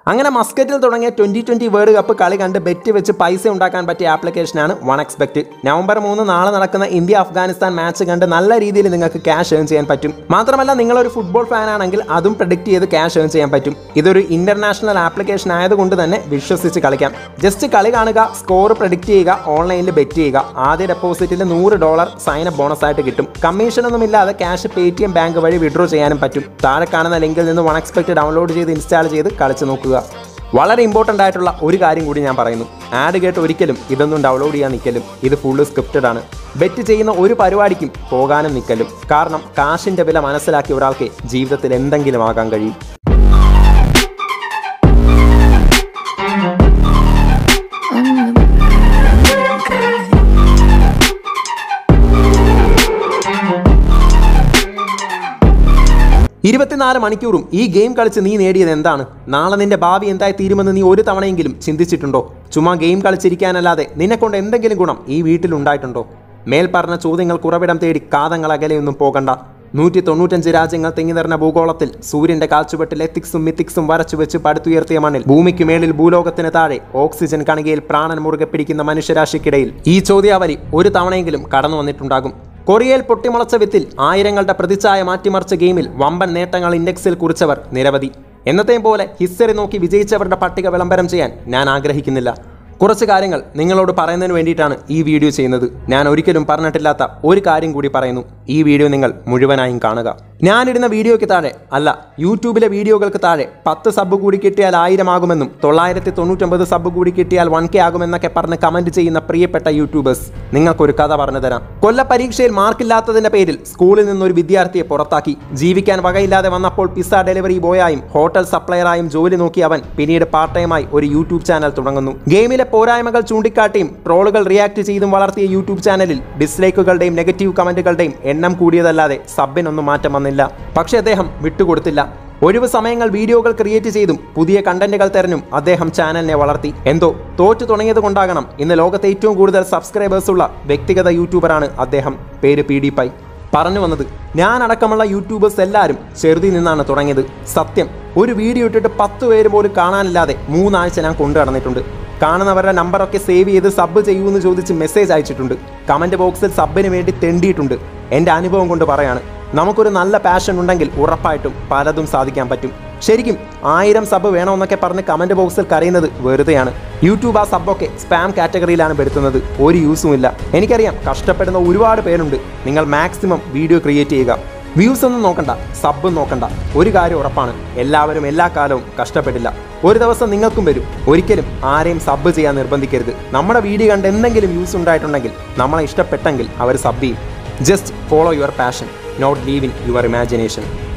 അങ്ങനെ മസ്കറ്റിൽ തുടങ്ങിയ twenty twenty world cup കളി കണ്ട് ബെറ്റ് വെച്ച് പൈസ ഉണ്ടാക്കാൻ പറ്റിയ ആപ്ലിക്കേഷനാണ് വൺ എക്സ്പെക്ട് നവംബർ മൂന്ന് നാളെ നടക്കുന്ന ഇന്ത്യ അഫ്ഗാനിസ്ഥാൻ മാച്ച് കണ്ട് നല്ല രീതിയിൽ നിങ്ങൾക്ക് ക്യാഷ് ഏൺ ചെയ്യാൻ പറ്റും മാത്രമല്ല നിങ്ങളൊരു ഫുട്ബോൾ ഫാൻ ആണെങ്കിൽ അതും പ്രഡിക്റ്റ് ചെയ്ത് ക്യാഷ് ഏൺ ചെയ്യാൻ പറ്റും ഇതൊരു ഇന്റർനാഷണൽ ആപ്ലിക്കേഷൻ ആയതുകൊണ്ട് തന്നെ വിശ്വസിച്ച് കളിക്കാം ജസ്റ്റ് കളി കാണുക സ്കോർ പ്രഡിക്റ്റ് ചെയ്യുക ഓൺലൈനിൽ ബെറ്റ് ചെയ്യുക ആദ്യ ഡെപ്പോസിറ്റിൽ നൂറ് ഡോളർ സൈൻ അപ്പ് ബോണസ് ആയിട്ട് കിട്ടും കമ്മീഷൻ ഒന്നും ഇല്ലാതെ cash Paytm bank വഴി വിഡ്രോ ചെയ്യാനും പറ്റും താഴെ കാണുന്ന ലിങ്കിൽ നിന്ന് വൺ എക്സ്പെക്ട് ഡൗൺലോഡ് ചെയ്ത് ഇൻസ്റ്റാൾ ചെയ്ത് കളിച്ച് നോക്കുക വളരെ ഇമ്പോർട്ടൻ്റ് ആയിട്ടുള്ള ഒരു കാര്യം കൂടി ഞാൻ പറയുന്നു ആഡ് കേട്ട് ഒരിക്കലും ഇതൊന്നും ഡൗൺലോഡ് ചെയ്യാൻ നിൽക്കലും ഇത് ഫുള്ള് സ്ക്രിപ്റ്റഡ് ആണ് ബെറ്റ് ചെയ്യുന്ന ഒരു പരിപാടിക്കും പോകാനും നിൽക്കലും കാരണം കാശിൻ്റെ വില മനസ്സിലാക്കിയ ഒരാൾക്ക് ജീവിതത്തിൽ എന്തെങ്കിലും ആകാൻ കഴിയും ഇരുപത്തിനാല് മണിക്കൂറും ഈ ഗെയിം കളിച്ച് നീ നേടിയത് എന്താണ് നാളെ നിന്റെ ഭാവി എന്തായി തീരുമെന്ന് നീ ഒരു തവണയെങ്കിലും ചിന്തിച്ചിട്ടുണ്ടോ ചുമ്മാ ഗെയിം കളിച്ചിരിക്കാനല്ലാതെ നിന്നെക്കൊണ്ട് എന്തെങ്കിലും ഗുണം ഈ വീട്ടിൽ ഉണ്ടായിട്ടുണ്ടോ മേൽ പറഞ്ഞ ചോദ്യങ്ങൾക്ക് ഉറവിടം തേടി കാതങ്ങൾ അകലെയൊന്നും പോകണ്ട നൂറ്റി തൊണ്ണൂറ്റഞ്ച് രാജ്യങ്ങൾ തിങ്ങി നിറഞ്ഞ ഭൂഗോളത്തിൽ സൂര്യന്റെ കാൽച്ചുവട്ടിൽ എത്തിക്സും മിത്തിക്സും വരച്ചു വെച്ച് പടുത്തുയർത്തിയ മണ്ണിൽ ഭൂമിക്ക് മേളിൽ ഭൂലോകത്തിന് താഴെ ഓക്സിജൻ കണികയിൽ പ്രാണൻ മുറുകെ പിടിക്കുന്ന മനുഷ്യരാശിക്കിടയിൽ ഈ ചോദ്യാവലി ഒരു തവണയെങ്കിലും കടന്നു വന്നിട്ടുണ്ടാകും കൊറിയയിൽ പൊട്ടിമുളച്ച വിത്തിൽ ആയിരങ്ങളുടെ പ്രതിച്ഛായ മാറ്റിമറിച്ച ഗെയിമിൽ വമ്പൻ നേട്ടങ്ങൾ ഇൻഡെക്സിൽ കുറിച്ചവർ നിരവധി എന്നത്തെയും പോലെ ഹിസ്റ്ററി നോക്കി വിജയിച്ചവരുടെ പട്ടിക വിളംബരം ചെയ്യാൻ ഞാൻ ആഗ്രഹിക്കുന്നില്ല കുറച്ച് കാര്യങ്ങൾ നിങ്ങളോട് പറയുന്നതിന് വേണ്ടിയിട്ടാണ് ഈ വീഡിയോ ചെയ്യുന്നത് ഞാൻ ഒരിക്കലും പറഞ്ഞിട്ടില്ലാത്ത ഒരു കാര്യം കൂടി പറയുന്നു ഈ വീഡിയോ നിങ്ങൾ മുഴുവനായും കാണുക ഞാനിടുന്ന വീഡിയോയ്ക്ക് താഴെ അല്ല യൂട്യൂബിലെ വീഡിയോകൾക്ക് താഴെ പത്ത് സബ് കൂടി കിട്ടിയാൽ ആയിരം ആകുമെന്നും തൊള്ളായിരത്തി തൊണ്ണൂറ്റൊമ്പത് സബ് കൂടി കിട്ടിയാൽ വൺ കെ ആകുമെന്നൊക്കെ പറഞ്ഞ് കമന്റ് ചെയ്യുന്ന പ്രിയപ്പെട്ട യൂട്യൂബേഴ്സ് നിങ്ങൾക്കൊരു കഥ പറഞ്ഞു തരാം കൊല്ല പരീക്ഷയിൽ മാർക്കില്ലാത്തതിന്റെ പേരിൽ സ്കൂളിൽ നിന്നൊരു വിദ്യാർത്ഥിയെ പുറത്താക്കി ജീവിക്കാൻ വകയില്ലാതെ വന്നപ്പോൾ പിസ്സ ഡെലിവറി ബോയായും ഹോട്ടൽ സപ്ലയറായും ജോലി നോക്കി അവൻ പിന്നീട് പാർട്ട് ടൈമായി ഒരു യൂട്യൂബ് ചാനൽ തുടങ്ങുന്നു ഗെയിമിലെ പോരായ്മകൾ ചൂണ്ടിക്കാട്ടിയും ട്രോളുകൾ റിയാക്ട് ചെയ്തും വളർത്തിയ യൂട്യൂബ് ചാനലിൽ ഡിസ്ലൈക്കുകളുടെയും നെഗറ്റീവ് കമന്റുകളുടെയും എണ്ണം കൂടിയതല്ലാതെ സബിനൊന്നും മാറ്റം വന്നില്ല പക്ഷേ അദ്ദേഹം വിട്ടുകൊടുത്തില്ല ഒഴിവ് സമയങ്ങൾ വീഡിയോകൾ ക്രിയേറ്റ് ചെയ്തും പുതിയ കണ്ടന്റുകൾ തെരഞ്ഞും അദ്ദേഹം ചാനലിനെ വളർത്തി എന്തോ തോറ്റു തുടങ്ങിയത് കൊണ്ടാകണം ഇന്ന് ലോകത്തെ ഏറ്റവും കൂടുതൽ സബ്സ്ക്രൈബേഴ്സ് ഉള്ള വ്യക്തിഗത യൂട്യൂബറാണ് അദ്ദേഹം പേര് പി ഡി പൈ പറഞ്ഞു വന്നത് ഞാൻ അടക്കമുള്ള യൂട്യൂബേഴ്സ് എല്ലാവരും ചെറുതി നിന്നാണ് തുടങ്ങിയത് സത്യം ഒരു വീഡിയോ ഇട്ടിട്ട് പത്ത് പേര് പോലും കാണാനില്ലാതെ മൂന്നാഴ്ച ഞാൻ കൊണ്ടു നടന്നിട്ടുണ്ട് കാണുന്നവരുടെ നമ്പറൊക്കെ സേവ് ചെയ്ത് സബ് ചെയ്യൂ എന്ന് ചോദിച്ച് മെസ്സേജ് അയച്ചിട്ടുണ്ട് കമൻറ്റ് ബോക്സിൽ സബിന് വേണ്ടി തെണ്ടിയിട്ടുണ്ട് എൻ്റെ അനുഭവം കൊണ്ട് പറയാണ് നമുക്കൊരു നല്ല പാഷൻ ഉണ്ടെങ്കിൽ ഉറപ്പായിട്ടും പലതും സാധിക്കാൻ പറ്റും ശരിക്കും ആയിരം സബ് വേണമെന്നൊക്കെ പറഞ്ഞ് കമൻറ്റ് ബോക്സിൽ കരയുന്നത് വെറുതെയാണ് യൂട്യൂബ് ആ സബൊക്കെ സ്പാം കാറ്റഗറിയിലാണ് പെടുത്തുന്നത് ഒരു യൂസും ഇല്ല എനിക്കറിയാം കഷ്ടപ്പെടുന്ന ഒരുപാട് പേരുണ്ട് നിങ്ങൾ മാക്സിമം വീഡിയോ ക്രിയേറ്റ് ചെയ്യുക വ്യൂസ് ഒന്നും നോക്കണ്ട സബും നോക്കണ്ട ഒരു കാര്യം ഉറപ്പാണ് എല്ലാവരും എല്ലാ കാലവും കഷ്ടപ്പെടില്ല ഒരു ദിവസം നിങ്ങൾക്കും വരും ഒരിക്കലും ആരെയും സബ് ചെയ്യാൻ നിർബന്ധിക്കരുത് നമ്മുടെ വീഡിയോ കണ്ട് എന്തെങ്കിലും വ്യൂസ് ഉണ്ടായിട്ടുണ്ടെങ്കിൽ നമ്മളെ ഇഷ്ടപ്പെട്ടെങ്കിൽ അവർ സബ് ചെയ്യും just follow your passion not leave in your imagination